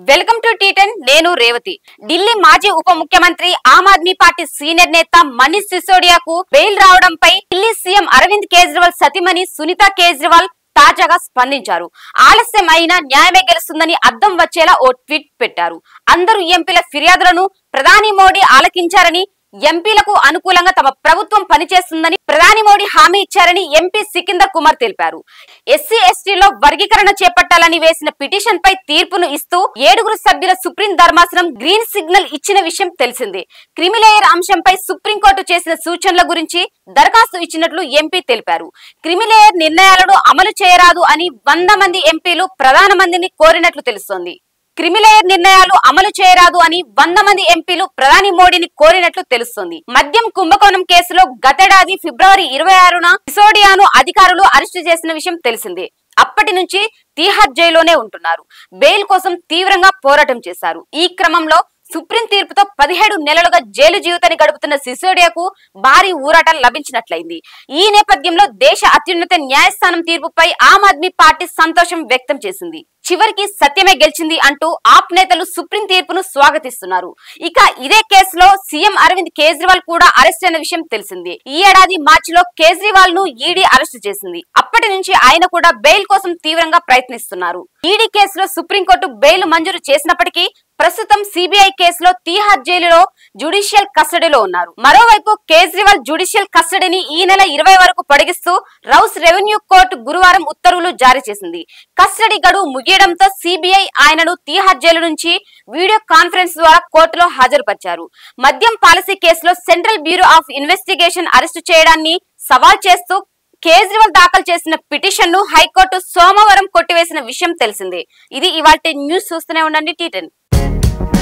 welcome to T10 నేను రేవతి ఢిల్లీ మాజీ ఉప ముఖ్యమంత్రి ఆమ్ ఆద్మీ పార్టీ సీనియర్ నేత మనీష్ సిసోడియాకు బెయిల్ రావడంపై ఢిల్లీ సీఎం అరవింద్ కేజ్రీవాల్ సతీమణి సునీత కేజ్రీవాల్ తాజాగా స్పందించారు ఆలస్యం అయినా న్యాయమే గెలుస్తుందని అర్థం వచ్చేలా ఓ ట్వీట్ పెట్టారు అందరూ ఎంపీల ఫిర్యాదులను ప్రధాని మోడీ ఆలకించారని ఎంపీలకు అనుకూలంగా తమ ప్రభుత్వం పనిచేస్తుందని ప్రధాని మోడీ హామీ ఇచ్చారని ఎంపీ సికిందర్ కుమార్ తెలిపారు ఎస్సీ ఎస్టీలో వర్గీకరణ చేపట్టాలని వేసిన పిటిషన్ పై తీర్పును ఇస్తూ ఏడుగురు సభ్యుల సుప్రీం ధర్మాసనం గ్రీన్ సిగ్నల్ ఇచ్చిన విషయం తెలిసిందే క్రిమిలేయర్ అంశంపై సుప్రీంకోర్టు చేసిన సూచనల గురించి దరఖాస్తు ఇచ్చినట్లు ఎంపీ తెలిపారు క్రిమిలేయర్ నిర్ణయాలను అమలు చేయరాదు అని వంద మంది ఎంపీలు ప్రధాన మందిని కోరినట్లు తెలుస్తోంది క్రిమిలేయర్ నిర్ణయాలు అమలు చేయరాదు అని వంద మంది ఎంపీలు ప్రధాని మోడీని కోరినట్లు తెలుస్తోంది మద్యం కుంభకోణం కేసులో గతేడాది ఫిబ్రవరి ఇరవై ఆరున సిసోడియాను అధికారులు అరెస్టు చేసిన విషయం తెలిసిందే అప్పటి నుంచి తీహార్ జైల్లోనే ఉంటున్నారు బెయిల్ కోసం తీవ్రంగా పోరాటం చేశారు ఈ క్రమంలో సుప్రీం తీర్పుతో పదిహేడు నెలలుగా జైలు జీవితాన్ని గడుపుతున్న సిసోడియాకు భారీ ఊరాట లభించినట్లయింది ఈ నేపథ్యంలో దేశ అత్యున్నత న్యాయస్థానం తీర్పుపై ఆమ్ ఆద్మీ పార్టీ సంతోషం వ్యక్తం చేసింది చివరికి సత్యమే గెలిచింది అంటూ ఆప్ నేతలు సుప్రీం తీర్పును స్వాగతిస్తున్నారు ఇక ఇదే కేసులో సీఎం అరవింద్ కేజ్రీవాల్ కూడా అరెస్ట్ అయిన విషయం తెలిసింది ఈ ఏడాది మార్చిలో కేజ్రీవాల్ ను ఈడీ అరెస్ట్ చేసింది అప్పటి నుంచి ఆయన కూడా బెయిల్ కోసం తీవ్రంగా ప్రయత్నిస్తున్నారు ఈడీ కేసులో సుప్రీంకోర్టు బెయిల్ మంజూరు చేసినప్పటికీ ప్రస్తుతం సిబిఐ కేసులో తీహార్ జైలులో జుడిషియల్ కస్టడీలో ఉన్నారు మరోవైపు కేజ్రీవాల్ జుడిషియల్ కస్టడీని ఈ నెల ఇరవై వరకు పొడిగిస్తూ రౌస్ రెవెన్యూ కోర్టు గురువారం ఉత్తర్వులు జారీ చేసింది కస్టడీ గడువు ముగియడంతో సిబిఐ ఆయనను తీహార్ జైలు నుంచి వీడియో కాన్ఫరెన్స్ ద్వారా కోర్టులో హాజరుపరిచారు మద్యం పాలసీ కేసులో Central Bureau of Investigation arrest చేయడాన్ని సవాల్ చేస్తూ కేజ్రీవాల్ దాఖలు చేసిన పిటిషన్ ను హైకోర్టు సోమవారం కొట్టివేసిన విషయం తెలిసిందే ఇది ఇవాళ న్యూస్ చూస్తూనే ఉండండి టీటెన్